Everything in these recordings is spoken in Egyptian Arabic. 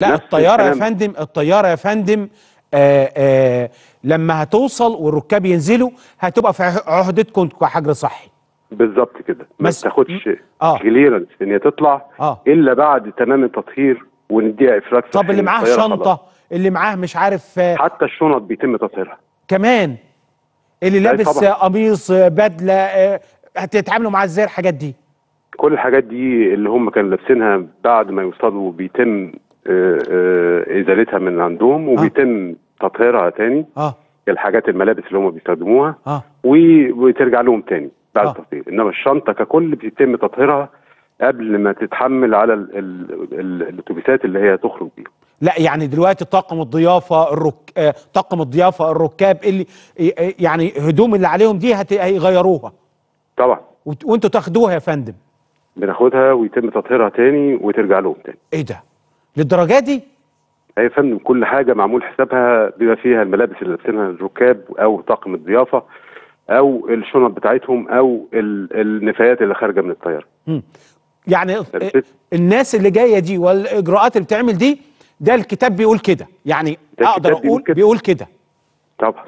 لا نفس الطياره يا الكلام. فندم الطياره يا فندم آآ آآ لما هتوصل والركاب ينزلوا هتبقى في عه- عهدتكم كحجر صحي بالظبط كده ما مس- بتاخدش آه. كليرنس ان هي تطلع آه. الا بعد تمام التطهير ونديها افراج طب صحي اللي من معاه الطيارة شنطه خلاص. اللي معاه مش عارف آه، حتى الشنط بيتم تطهيرها كمان اللي أي لابس طبعاً. آه، قميص آه، بدله آه، هتتعاملوا معاه ازاي الحاجات دي كل الحاجات دي اللي هم كانوا لابسينها بعد ما يوصلوا بيتم آه، آه، ازالتها من عندهم وبيتم تطهيرها تاني اه الحاجات الملابس اللي هم بيستخدموها اه و- وترجع لهم تاني بعد آه. التطهير انما الشنطه ككل بيتم تطهيرها قبل ما تتحمل على ال- ال- ال- الاتوبيسات اللي هي تخرج بيها لا يعني دلوقتي طاقم الضيافه الرك... آه، طاقم الضيافه الركاب اللي آه، يعني هدوم اللي عليهم دي هت... هيغيروها طبعا وت- وانتوا تاخدوها يا فندم بناخدها ويتم تطهيرها تاني وترجع لهم تاني ايه ده للدرجه دي هي يا فندم كل حاجه معمول حسابها بما فيها الملابس اللي لابسينها الركاب او طاقم الضيافه او الشنط بتاعتهم او ال- النفايات اللي خارجه من الطياره مم. يعني عرفت؟ الناس اللي جايه دي والاجراءات اللي بتعمل دي ده الكتاب بيقول كده يعني ده اقدر الكتاب بيقول اقول كده. بيقول كده طبعا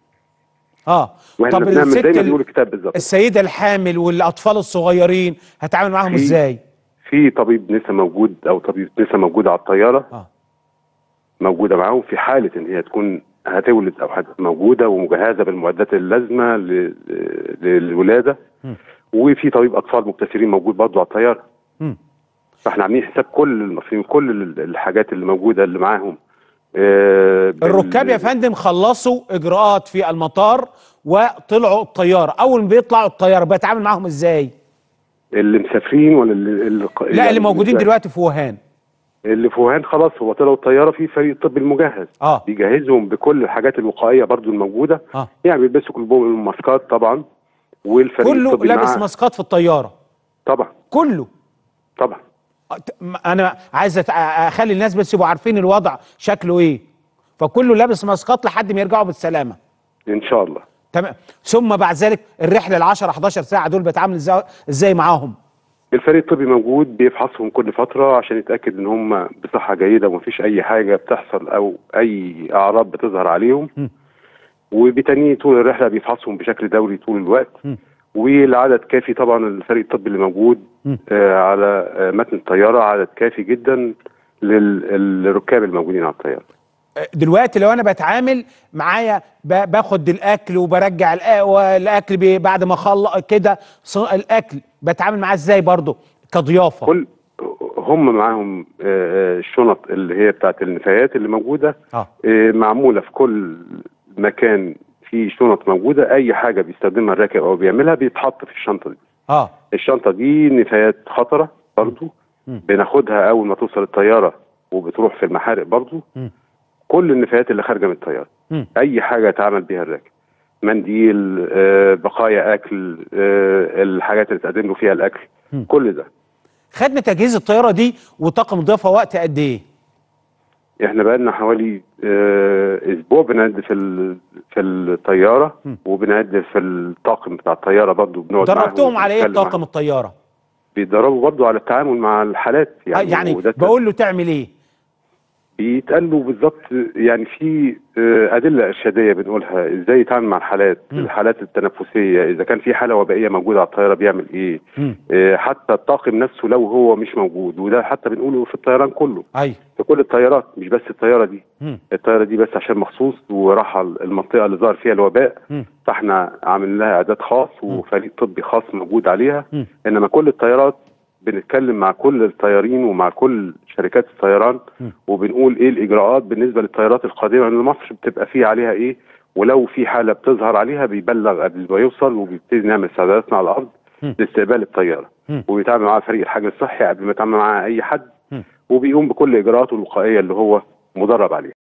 اه واحنا طب بنعمل الست زي ما ال- بيقول الكتاب بالظبط السيده الحامل والاطفال الصغيرين هتعامل معاهم في- ازاي في طبيب نسا موجود او طبيب نسا موجوده على الطياره اه موجوده معاهم في حاله ان هي تكون هتولد او هتبقى موجوده ومجهزه بالمعدات اللازمه ل- للولاده مم. وفي طبيب اطفال مبتسرين موجود برضه على الطياره مم. فاحنا عاملين حساب كل المصريين كل ال- الحاجات اللي موجوده اللي معاهم آه، بال- الركاب يا فندم خلصوا اجراءات في المطار وطلعوا الطياره اول ما بيطلعوا الطياره بتعامل معاهم ازاي اللي مسافرين ولا اللي, اللي لا اللي موجودين دلوقتي في ووهان اللي في ووهان خلاص هو طلعوا الطياره في فريق الطب المجهز اه بيجهزهم بكل الحاجات الوقائيه برضو الموجوده اه يعني بيلبسوا كلهم الماسكات طبعا والفريق كله الطبي لابس معاه. ماسكات في الطياره طبعا كله طبعا انا عايز أت- اخلي الناس بس يبقوا عارفين الوضع شكله ايه فكله لابس ماسكات لحد ما يرجعوا بالسلامه ان شاء الله تمام ثم بعد ذلك الرحله ال 10 11 ساعه دول بتعامل ازاي ازاي معاهم الفريق الطبي موجود بيفحصهم كل فتره عشان يتاكد ان هم بصحه جيده ومفيش اي حاجه بتحصل او اي اعراض بتظهر عليهم م. وبتاني طول الرحله بيفحصهم بشكل دوري طول الوقت م. والعدد كافي طبعا الفريق الطبي اللي موجود م. آه على آه متن الطياره عدد كافي جدا للركاب الموجودين على الطياره دلوقتي لو انا بتعامل معايا ب- باخد الاكل وبرجع الأ- والاكل بي- بعد ما اخلص كده ص- الاكل بتعامل معاه ازاي برضه كضيافه كل هم معاهم آه، آه، الشنط اللي هي بتاعت النفايات اللي موجوده اه آه، معموله في كل مكان في شنط موجوده اي حاجه بيستخدمها الراكب او بيعملها بيتحط في الشنطه دي اه الشنطه دي نفايات خطره برضو مم. بناخدها اول ما توصل الطياره وبتروح في المحارق برضو مم. كل النفايات اللي خارجه من الطياره مم. اي حاجه يتعامل بيها الراكب منديل آه، بقايا اكل آه، الحاجات اللي تقدم له فيها الاكل مم. كل ده خدنا تجهيز الطياره دي وطاقم ضيافه وقت قد ايه احنا بقالنا حوالي آه، اسبوع بنعد في ال- في الطياره مم. وبنعد في الطاقم بتاع الطياره برضو بنقعد معاهم دربتهم على ايه ونتكلم طاقم معاهم. الطياره بيتدربوا برضو على التعامل مع الحالات يعني, يعني يعني وده بقول له تعمل ايه بيتقالوا بالظبط يعني في آه، ادله ارشاديه بنقولها ازاي يتعامل مع الحالات مم. الحالات التنفسيه اذا كان في حاله وبائيه موجوده على الطياره بيعمل ايه مم. آه، حتى الطاقم نفسه لو هو مش موجود وده حتى بنقوله في الطيران كله ايوه في كل الطيارات مش بس الطياره دي مم. الطياره دي بس عشان مخصوص وراحه المنطقه اللي ظهر فيها الوباء مم. فاحنا عاملين لها اعداد خاص وفريق طبي خاص موجود عليها مم. انما كل الطيارات بنتكلم مع كل الطيارين ومع كل شركات الطيران مم. وبنقول ايه الاجراءات بالنسبه للطيارات القادمه من مصر بتبقى فيه عليها ايه ولو في حاله بتظهر عليها بيبلغ قبل ما يوصل وبيبتدي نعمل استعداداتنا على الارض مم. لاستقبال الطياره مم. وبيتعامل معاها فريق الحجر الصحي قبل ما يتعامل معاها اي حد مم. وبيقوم بكل اجراءاته الوقائيه اللي هو مدرب عليها